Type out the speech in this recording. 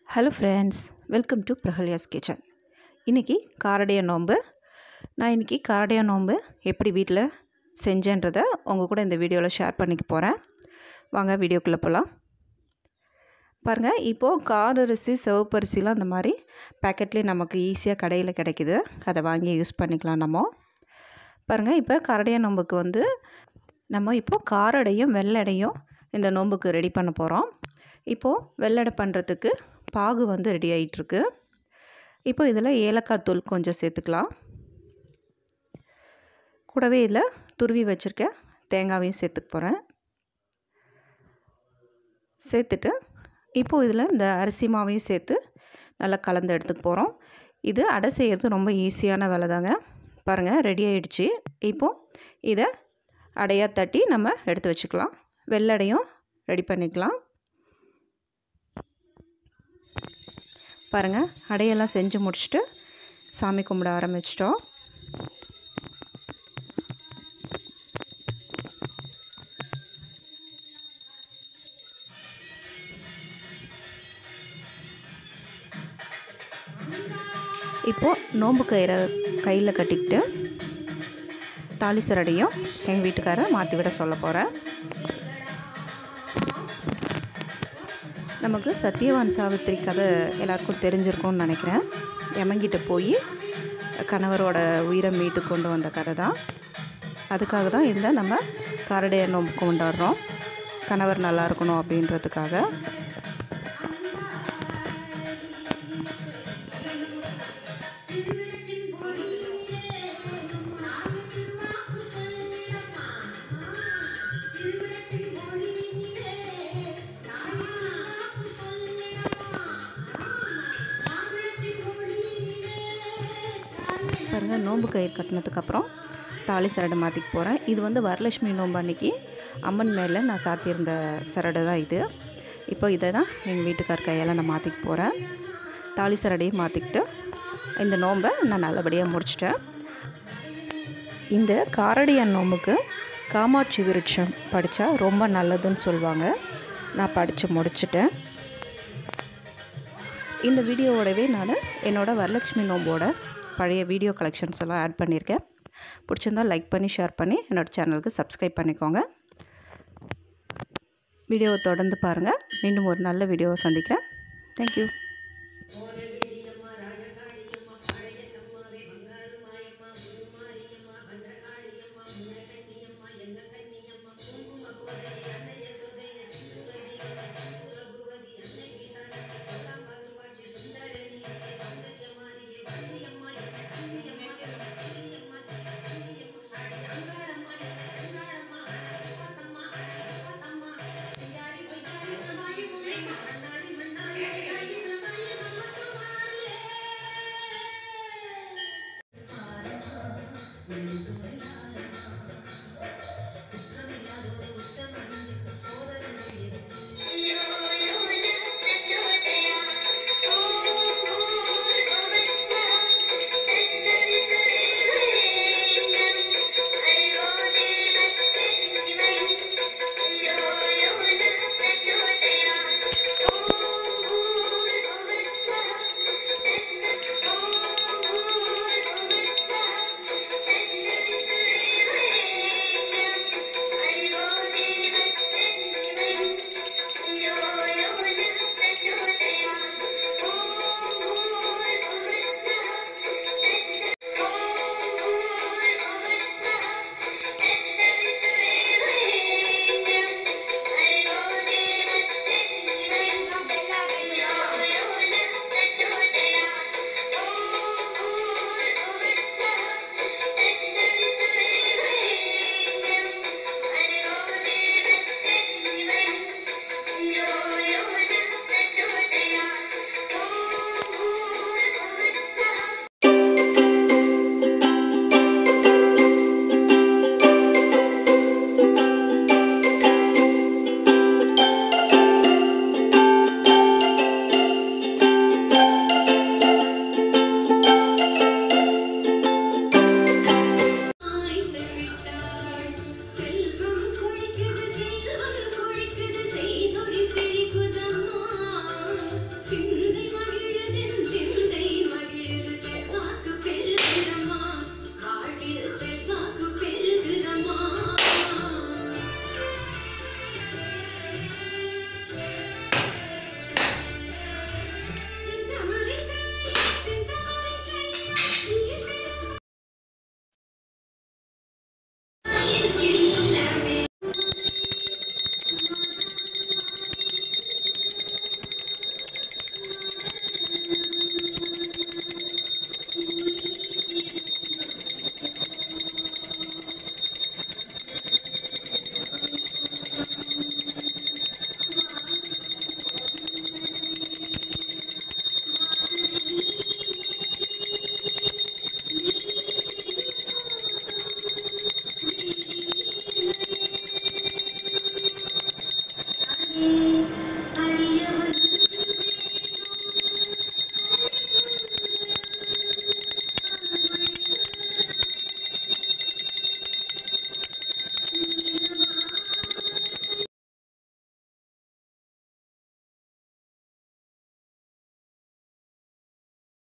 hello friends welcome to Prahalya's kitchen இன்றைக்கி காரடைய நோன்பு நான் இன்றைக்கி காரடைய நோன்பு எப்படி வீட்டில் செஞ்சேன்றதை உங்கள் கூட இந்த வீடியோவில் ஷேர் பண்ணிக்க போகிறேன் வாங்க வீடியோக்குள்ளே போகலாம் பாருங்கள் இப்போது கார அரிசி சிவப்பு அரிசிலாம் அந்த மாதிரி பேக்கெட்லேயே நமக்கு ஈஸியாக கடையில் கிடைக்குது அதை வாங்கி யூஸ் பண்ணிக்கலாம் நம்ம பாருங்கள் இப்போ காரடைய நோம்புக்கு வந்து நம்ம இப்போது காரடையும் வெள்ளடையும் இந்த நோம்புக்கு ரெடி பண்ண போகிறோம் இப்போது வெள்ளடை பண்ணுறதுக்கு பாகு வந்து ரெடி ஆகிட்டுருக்கு இப்போ இதில் ஏலக்காய் தூள் கொஞ்சம் சேர்த்துக்கலாம் கூடவே இதில் துருவி வச்சுருக்க தேங்காவையும் சேர்த்துக்க போகிறேன் சேர்த்துட்டு இப்போது இதில் இந்த அரிசி மாவையும் சேர்த்து நல்லா கலந்து எடுத்துக்க போகிறோம் இது அடை செய்கிறது ரொம்ப ஈஸியான வேலை தாங்க பாருங்கள் ரெடி ஆகிடுச்சு இப்போது இதை அடையாக தட்டி நம்ம எடுத்து வச்சுக்கலாம் வெள்ளடையும் ரெடி பண்ணிக்கலாம் பாருங்கள் அடையெல்லாம் செஞ்சு முடிச்சுட்டு சாமி கும்பிட ஆரம்பிச்சிட்டோம் இப்போது நோம்பு கயிறை கையில் கட்டிக்கிட்டு தாலி சரடையும் எங்கள் வீட்டுக்காரை மாற்றி விட சொல்ல போகிறேன் நமக்கு சத்யவான் சாவித்திரி கதை எல்லாருக்கும் தெரிஞ்சிருக்கும்னு நினைக்கிறேன் எமங்கிட்ட போய் கணவரோட உயிரை மீட்டு கொண்டு வந்த கதை தான் அதுக்காக தான் இதில் நம்ம காரடைய நோம்பு கொண்டாடுறோம் கணவர் நல்லா இருக்கணும் அப்படின்றதுக்காக பாருங்கள் நோன்பு கயிறு கட்டினதுக்கப்புறம் தாலி சரடை மாற்றிக்க போகிறேன் இது வந்து வரலட்சுமி நோன்பு அன்னைக்கு அம்மன் மேலே நான் சாத்தியிருந்த சரடை தான் இது இப்போ இதை தான் எங்கள் வீட்டுக்கார் கையால் நான் மாற்றிக்க போகிறேன் தாலி சரடையும் மாற்றிக்கிட்டு இந்த நோன்பை நான் நல்லபடியாக முடிச்சிட்டேன் இந்த காரடியான் நோம்புக்கு காமாட்சி விருட்சம் படித்தா ரொம்ப நல்லதுன்னு சொல்லுவாங்க நான் படித்து முடிச்சிட்டேன் இந்த வீடியோவோடவே நான் என்னோடய வரலட்சுமி நோம்போட பழைய வீடியோ கலெக்ஷன்ஸ் எல்லாம் ஆட் பண்ணியிருக்கேன் பிடிச்சிருந்தால் லைக் பண்ணி ஷேர் பண்ணி என்னோடய சேனலுக்கு சப்ஸ்கிரைப் பண்ணிக்கோங்க வீடியோவை தொடர்ந்து பாருங்கள் மீண்டும் ஒரு நல்ல வீடியோவை சந்திக்கிறேன் தேங்க்யூ